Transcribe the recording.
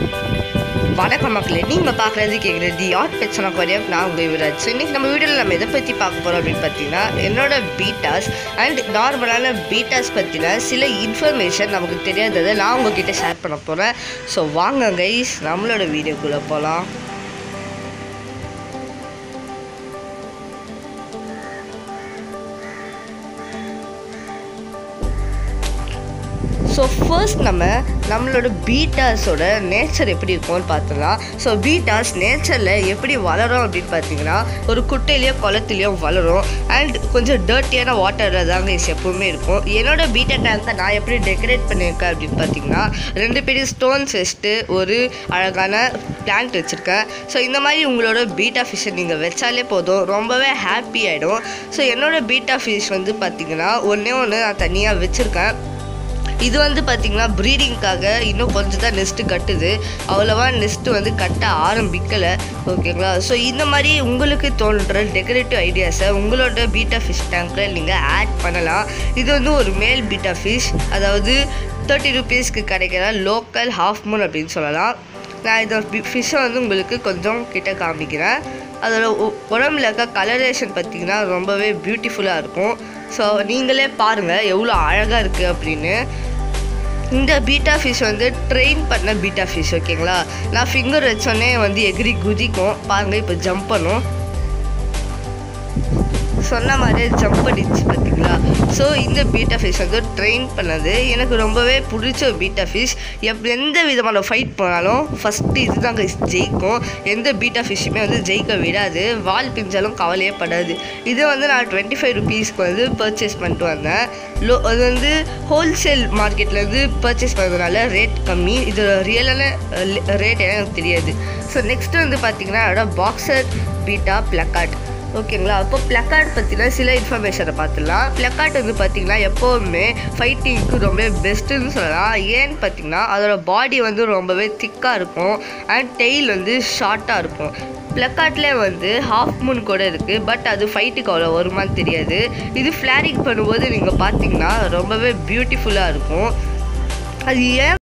வணக்கம் மக்களே நீங்கள் பார்க்குறது கேட்குறது தி ஆர்ட் பெட்ஸ் அக்வாரியம் நான் உங்கள் யுவராஜ் ஸோ இன்றைக்கி நம்ம வீடியோவில் நம்ம எதை பற்றி பார்க்க போகிறோம் அப்படின்னு பார்த்தீங்கன்னா என்னோட பீட்டாஸ் அண்ட் நார்மலான பீட்டாஸ் பற்றின சில இன்ஃபர்மேஷன் நமக்கு தெரியாததை நான் உங்ககிட்ட ஷேர் பண்ண போகிறேன் ஸோ வாங்க கைஸ் நம்மளோட வீடியோக்குள்ளே போகலாம் ஸோ ஃபர்ஸ்ட் நம்ம நம்மளோட பீட்டாஸோட நேச்சர் எப்படி இருக்கும்னு பார்த்தோம்னா ஸோ பீட்டாஸ் நேச்சரில் எப்படி வளரும் அப்படின்னு பார்த்தீங்கன்னா ஒரு குட்டையிலையோ குளத்துலையோ வளரும் அண்ட் கொஞ்சம் டர்ட்டியான வாட்டரில் தாங்க இது எப்பவுமே இருக்கும் என்னோட பீட்டா டேங்கை நான் எப்படி டெக்கரேட் பண்ணியிருக்கேன் அப்படின்னு பார்த்தீங்கன்னா ரெண்டு பெரிய ஸ்டோன்ஸ் வச்சுட்டு ஒரு அழகான பிளான்ட் வச்சுருக்கேன் ஸோ இந்த மாதிரி உங்களோட பீட்டா ஃபிஷ்ஷை நீங்கள் வச்சாலே போதும் ரொம்பவே ஹாப்பி ஆகிடும் ஸோ என்னோட பீட்டா ஃபிஷ் வந்து பார்த்தீங்கன்னா ஒன்றே ஒன்று நான் தனியாக வச்சுருக்கேன் இது வந்து பார்த்திங்கன்னா ப்ரீடிங்க்காக இன்னும் கொஞ்சம் தான் நெஸ்ட்டு கட்டுது அவ்வளோவா நெஸ்ட்டு வந்து கட்ட ஆரம்பிக்கலை ஓகேங்களா ஸோ இந்த மாதிரி உங்களுக்கு தோன்ற டெக்கரேட்டிவ் ஐடியாஸை உங்களோட பீட்டா ஃபிஷ் டேங்க்கில் நீங்கள் ஆட் பண்ணலாம் இது வந்து ஒரு மேல் பீட்டா ஃபிஷ் அதாவது தேர்ட்டி ருபீஸ்க்கு கிடைக்கிற லோக்கல் ஹாஃப் மூன் அப்படின்னு சொல்லலாம் நான் இந்த ஃபிஷ்ஷை வந்து உங்களுக்கு கொஞ்சம் கிட்ட காமிக்கிறேன் அதோட உ- உடம்புல இருக்க கலரேஷன் பார்த்திங்கன்னா ரொம்பவே பியூட்டிஃபுல்லாக இருக்கும் ஸோ நீங்களே பாருங்கள் எவ்வளோ அழகாக இருக்குது அப்படின்னு இந்த பீட்டா ஃபிஷ் வந்து ட்ரெயின் பண்ண பீட்டா ஃபிஷ் ஓகேங்களா நான் ஃபிங்கர் வச்சோடனே வந்து எகிரி குதிக்கும் பாருங்கள் இப்போ ஜம்ப் பண்ணும் சொன்ன மாதிரியே ஜம்ப் பண்ணிச்சு பார்த்தீங்களா ஸோ இந்த பீட்டா ஃபிஷ் வந்து ட்ரெயின் பண்ணது எனக்கு ரொம்பவே பிடிச்ச ஒரு பீட்டா ஃபிஷ் எப் எந்த விதமான ஃபைட் போனாலும் ஃபஸ்ட்டு இதுதான் guys ஜெயிக்கும் எந்த பீட்டா ஃபிஷ்ஷுமே வந்து ஜெயிக்க விடாது வால் பிஞ்சாலும் கவலையே படாது இது வந்து நான் டுவெண்ட்டி ஃபைவ் ருபீஸ்க்கு வந்து பர்ச்சேஸ் பண்ணிட்டு வந்தேன் லோ அது வந்து ஹோல்சேல் மார்க்கெட்லேருந்து பர்ச்சேஸ் பண்ணுறதுனால ரேட் கம்மி இது ரியலான ரேட் எனக்கு தெரியாது ஸோ நெக்ஸ்ட் வந்து பார்த்தீங்கன்னா அதோட பாக்ஸர் பீட்டா பிளக்கார்ட் ஓகேங்களா அப்போ பிளக்கார்ட் பற்றின சில இன்ஃபர்மேஷனை பார்த்துலாம் பிளக்கார்ட் வந்து பார்த்திங்கன்னா எப்போவுமே ஃபைட்டிங்க்கு ரொம்ப பெஸ்ட்டுன்னு சொல்லலாம் ஏன்னு பார்த்தீங்கன்னா அதோட பாடி வந்து ரொம்பவே திக்காக இருக்கும் அண்ட் டெய்ல் வந்து ஷார்ட்டாக இருக்கும் பிளக்கார்ட்லேயே வந்து ஹாஃப் மூன் கூட இருக்குது பட் அது ஃபைட்டுக்கு அவ்வளோ வருமான்னு தெரியாது இது ஃப்ளாரிங் பண்ணும்போது நீங்கள் பார்த்தீங்கன்னா ரொம்பவே பியூட்டிஃபுல்லாக இருக்கும் அது ஏன்